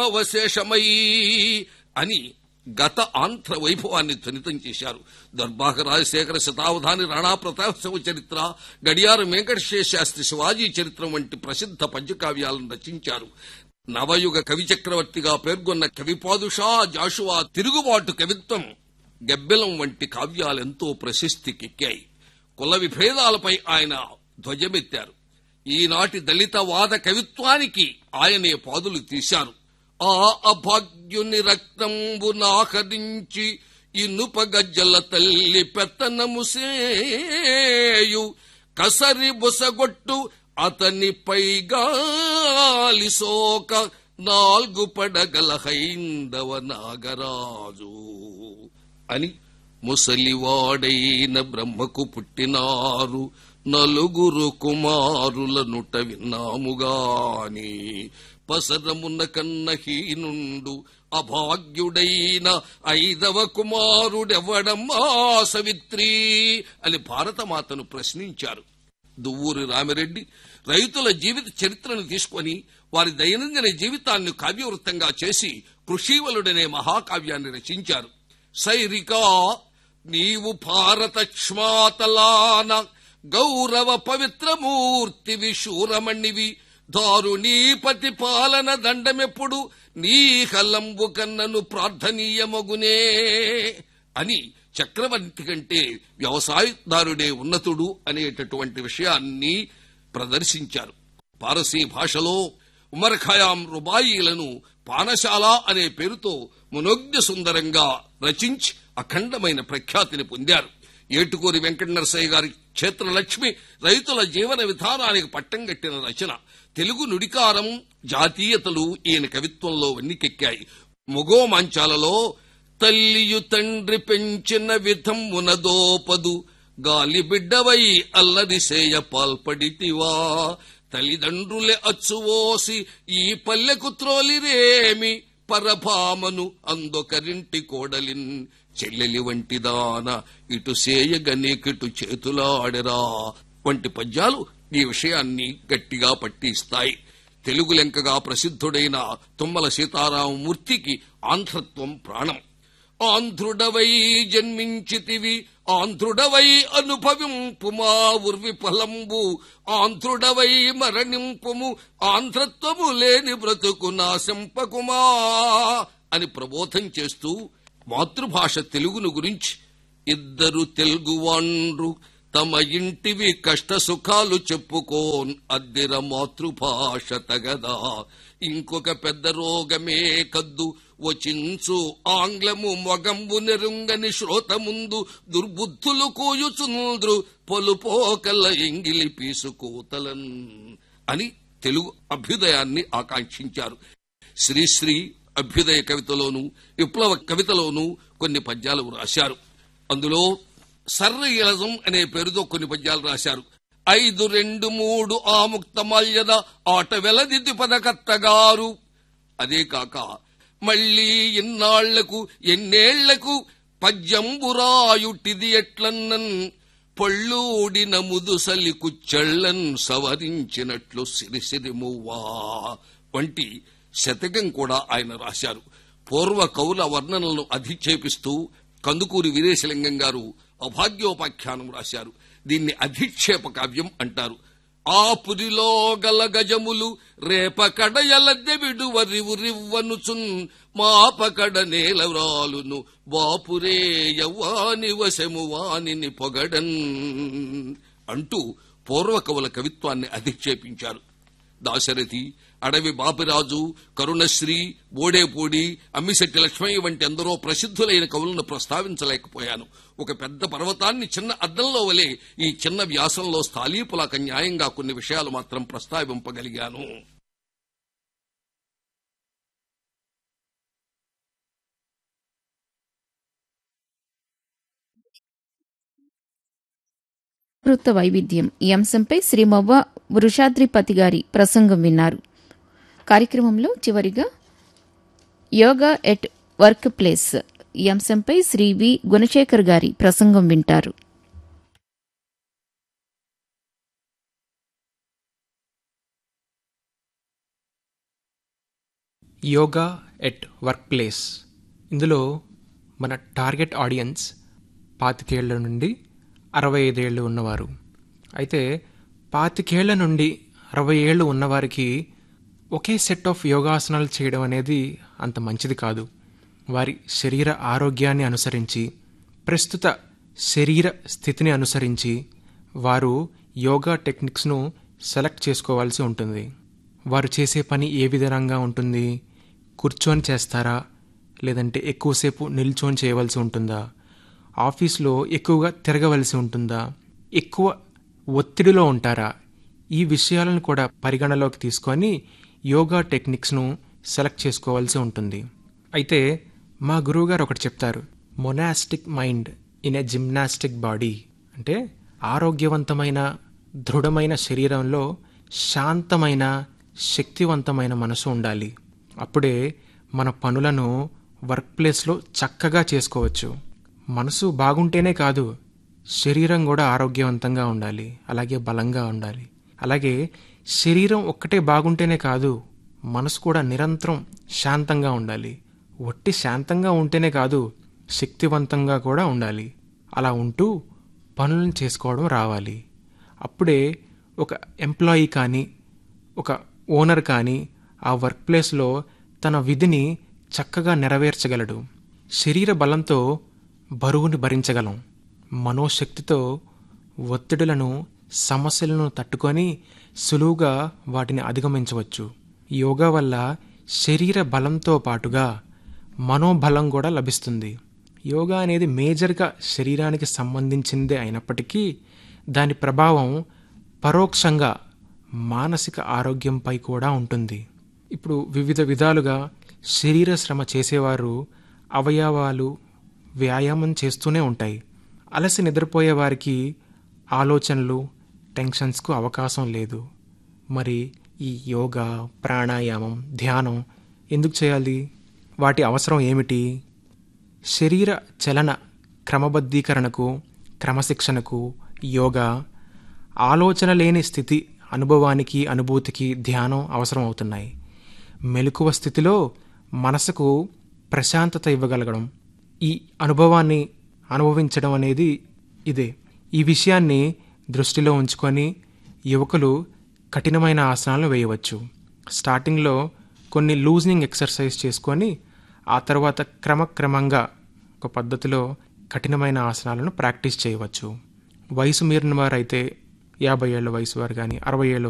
అవశేషమై అని గత ఆంధ్ర వైభవాన్ని ధ్వనితం చేశారు దర్భాగ రాజశేఖర శతావధాని రాణా ప్రతాపశివ చరిత్ర గడియార వెంకటేశ్వర శాస్త్రి శివాజీ చరిత్రం వంటి ప్రసిద్ధ పద్యకావ్యాలను రచించారు నవయుగ కవి చక్రవర్తిగా పేర్కొన్న కవిపాదుషా జాషువా తిరుగుబాటు కవిత్వం గెబ్బెలం వంటి కావ్యాలెంతో ప్రశస్తికెక్కాయి కుల విభేదాలపై ఆయన ధ్వజమెత్తారు ఈనాటి దళిత వాద కవిత్వానికి ఆయనే పాదులు తీశారు ఆ అభాగ్యుని రక్తంబు నాకరించి ఇనుప గజ్జల తల్లి పెత్తనము సేయు కసరి బుసగొట్టు అతని పైగాలి సోక నాలుగు పడగల హైందవ నాగరాజు అని ముసలివాడైన బ్రహ్మకు పుట్టినారు నలుగురు కుమారుల నుట విన్నాముగాని పసరమున్న కన్న హీనుండు అభాగ్యుడైన ఐదవ కుమారుడెవడమ్మా సవిత్రి అని భారతమాతను ప్రశ్నించారు దువ్వూరి రామిరెడ్డి రైతుల జీవిత చరిత్రను తీసుకొని వారి దైనందిన జీవితాన్ని కావ్యవృత్తంగా చేసి కృషీవలుడనే మహాకావ్యాన్ని రచించారు సైరికా నీవు భారత క్షమాతలాన గౌరవ పవిత్రమూర్తి విశూరమణివి దారుణీపతి పాలన దండమెప్పుడు నీ కలంబు కన్నను ప్రార్థనీయమగునే అని చక్రవర్తి కంటే వ్యవసాయదారుడే ఉన్నతుడు అనేటటువంటి విషయాన్ని ప్రదర్శించారు పారసీ భాషలో ఉమర్ ఖయాం రుబాయిలను పానశాల అనే పేరుతో మనోజ్ఞ సుందరంగా రచించి అఖండమైన ప్రఖ్యాతిని పొందారు ఏటుకూరి వెంకట నరసయ్య గారి క్షేత్రలక్ష్మి రైతుల జీవన విధానానికి పట్టం కట్టిన రచన తెలుగు నుడికారం జాతీయతలు ఈయన కవిత్వంలో వన్నికెక్కాయి మొగోమాంచాలలో తల్లియు తండ్రి పెంచిన విధం ఉనదోపదు గాలి బిడ్డవై అల్లరిసేయ పాల్పడితివా తల్లిదండ్రులే అచ్చువోసి ఈ పల్లెకు త్రోలిరేమి పరభామను అందొకరింటి కోడలిన్ చెల్లెలి వంటి దాన ఇటు సేయగనేకిటు చేతులాడరా వంటి పద్యాలు ఈ విషయాన్ని గట్టిగా పట్టిస్తాయి తెలుగు లెంకగా ప్రసిద్ధుడైన తుమ్మల సీతారామమూర్తికి ఆంధ్రత్వం ప్రాణం ఆంధ్రుడవై జన్మించితివి ఆంధ్రుడవై అనుభవింపు మా ఉర్వి ఫలంబు ఆంధ్రుడవై మరణింపుము ఆంధ్రత్వము లేని బ్రతుకు నాశంపకుమా అని ప్రబోధం చేస్తూ మాతృభాష తెలుగును గురించి ఇద్దరు తెలుగువాండ్రు తమ ఇంటివి కష్ట సుఖాలు చెప్పుకోన్ అద్దెర మాతృభాష తగదా ఇంకొక పెద్ద రోగమే కద్దు వచించు ఆంగ్లము మొగంబు నెరుంగని శ్రోత ముందు దుర్బుద్ధులు కూయుచుంద్రు పొలుపోకల ఎంగిలి పీసుకోతలన్ అని తెలుగు అభ్యుదయాన్ని ఆకాంక్షించారు శ్రీశ్రీ అభ్యుదయ కవితలోను విప్లవ కవితలోను కొన్ని పద్యాలు రాశారు అందులో సర్ర ఇలజం అనే పేరుతో కొన్ని పద్యాలు రాశారు ఐదు రెండు మూడు ఆముక్త మల్యద ఆట వెలదిద్ది పదకర్తగారు అదే కాక మళ్ళీ ఇన్నాళ్లకు ఎన్నేళ్లకు పద్యంబురాయుటిది ఎట్లన్నన్ పళ్ళూడిన ముదుసలి కుచ్చళ్ళన్ సవరించినట్లు సిరిసిరిమువ్వా వంటి శతకం కూడా ఆయన రాశారు పూర్వ కవుల వర్ణనలను అధిక్షేపిస్తూ కందుకూరి వీరేశలింగం గారు అభాగ్యోపాఖ్యానం రాశారు దీన్ని అధిక్షేప కావ్యం అంటారు ఆ పురిలో గల గజములు రేపకడయలద్దెవిడు వరివురివ్వనుచున్ మాపకడ నేలవ్రాలును బాపురే యవ్వాని వశము వానిని పొగడన్ అంటూ పూర్వకవుల కవిత్వాన్ని అధిక్షేపించారు దాశరథి అడవి బాపిరాజు కరుణశ్రీ బోడేపూడి అమ్మిశెట్టి లక్ష్మయ్య వంటి ఎందరో ప్రసిద్ధులైన కవులను ప్రస్తావించలేకపోయాను ఒక పెద్ద పర్వతాన్ని చిన్న అద్దంలో వలె ఈ చిన్న వ్యాసంలో స్థాళీపులాక న్యాయంగా కొన్ని విషయాలు మాత్రం ప్రస్తావింపగలిగాను వృత్త వైవిధ్యం ఈ అంశంపై శ్రీ మొవ్వ వృషాద్రిపతి గారి ప్రసంగం విన్నారు కార్యక్రమంలో చివరిగా యోగా ఎట్ వర్క్ ప్లేస్ ఈ అంశంపై శ్రీ వి గుణశేఖర్ గారి ప్రసంగం వింటారు యోగా ఎట్ వర్క్ ప్లేస్ ఇందులో మన టార్గెట్ ఆడియన్స్ పాతికేళ్ల నుండి అరవై ఐదేళ్ళు ఉన్నవారు అయితే పాతికేళ్ల నుండి అరవై ఏళ్ళు ఉన్నవారికి ఒకే సెట్ ఆఫ్ యోగాసనాలు చేయడం అనేది అంత మంచిది కాదు వారి శరీర ఆరోగ్యాన్ని అనుసరించి ప్రస్తుత శరీర స్థితిని అనుసరించి వారు యోగా టెక్నిక్స్ను సెలెక్ట్ చేసుకోవాల్సి ఉంటుంది వారు చేసే పని ఏ విధంగా ఉంటుంది కూర్చొని చేస్తారా లేదంటే ఎక్కువసేపు నిల్చొని చేయవలసి ఉంటుందా ఆఫీస్లో ఎక్కువగా తిరగవలసి ఉంటుందా ఎక్కువ ఒత్తిడిలో ఉంటారా ఈ విషయాలను కూడా పరిగణలోకి తీసుకొని యోగా టెక్నిక్స్ను సెలెక్ట్ చేసుకోవాల్సి ఉంటుంది అయితే మా గురువుగారు ఒకటి చెప్తారు monastic mind in a gymnastic body అంటే ఆరోగ్యవంతమైన దృఢమైన శరీరంలో శాంతమైన శక్తివంతమైన మనసు ఉండాలి అప్పుడే మన పనులను వర్క్ ప్లేస్లో చక్కగా చేసుకోవచ్చు మనసు బాగుంటేనే కాదు శరీరం కూడా ఆరోగ్యవంతంగా ఉండాలి అలాగే బలంగా ఉండాలి అలాగే శరీరం ఒక్కటే బాగుంటేనే కాదు మనసు కూడా నిరంతరం శాంతంగా ఉండాలి ఒట్టి శాంతంగా ఉంటేనే కాదు శక్తివంతంగా కూడా ఉండాలి అలా ఉంటూ పనులను చేసుకోవడం రావాలి అప్పుడే ఒక ఎంప్లాయీ కానీ ఒక ఓనర్ కానీ ఆ వర్క్ ప్లేస్లో తన విధిని చక్కగా నెరవేర్చగలడు శరీర బలంతో బరువుని భరించగలం మనోశక్తితో ఒత్తిడులను సమస్యలను తట్టుకొని సులువుగా వాటిని అధిగమించవచ్చు యోగా వల్ల శరీర బలంతో పాటుగా మనోబలం కూడా లభిస్తుంది యోగా అనేది మేజర్గా శరీరానికి సంబంధించిందే అయినప్పటికీ దాని ప్రభావం పరోక్షంగా మానసిక ఆరోగ్యంపై కూడా ఉంటుంది ఇప్పుడు వివిధ విధాలుగా శరీర శ్రమ చేసేవారు అవయవాలు వ్యాయామం చేస్తూనే ఉంటాయి అలసి నిద్రపోయే వారికి ఆలోచనలు టెన్షన్స్కు అవకాశం లేదు మరి ఈ యోగా ప్రాణాయామం ధ్యానం ఎందుకు చేయాలి వాటి అవసరం ఏమిటి శరీర చలన క్రమబద్ధీకరణకు క్రమశిక్షణకు యోగా ఆలోచన లేని స్థితి అనుభవానికి అనుభూతికి ధ్యానం అవసరం అవుతున్నాయి మెలకువ స్థితిలో మనసుకు ప్రశాంతత ఇవ్వగలగడం ఈ అనుభవాన్ని అనుభవించడం అనేది ఇదే ఈ విషయాన్ని దృష్టిలో ఉంచుకొని యువకులు కఠినమైన ఆసనాలు వేయవచ్చు స్టార్టింగ్లో కొన్ని లూజనింగ్ ఎక్సర్సైజ్ చేసుకొని ఆ తర్వాత క్రమక్రమంగా ఒక పద్ధతిలో కఠినమైన ఆసనాలను ప్రాక్టీస్ చేయవచ్చు వయసు మీరిన వారైతే యాభై ఏళ్ళ వయసు వారు కానీ అరవై ఏళ్ళ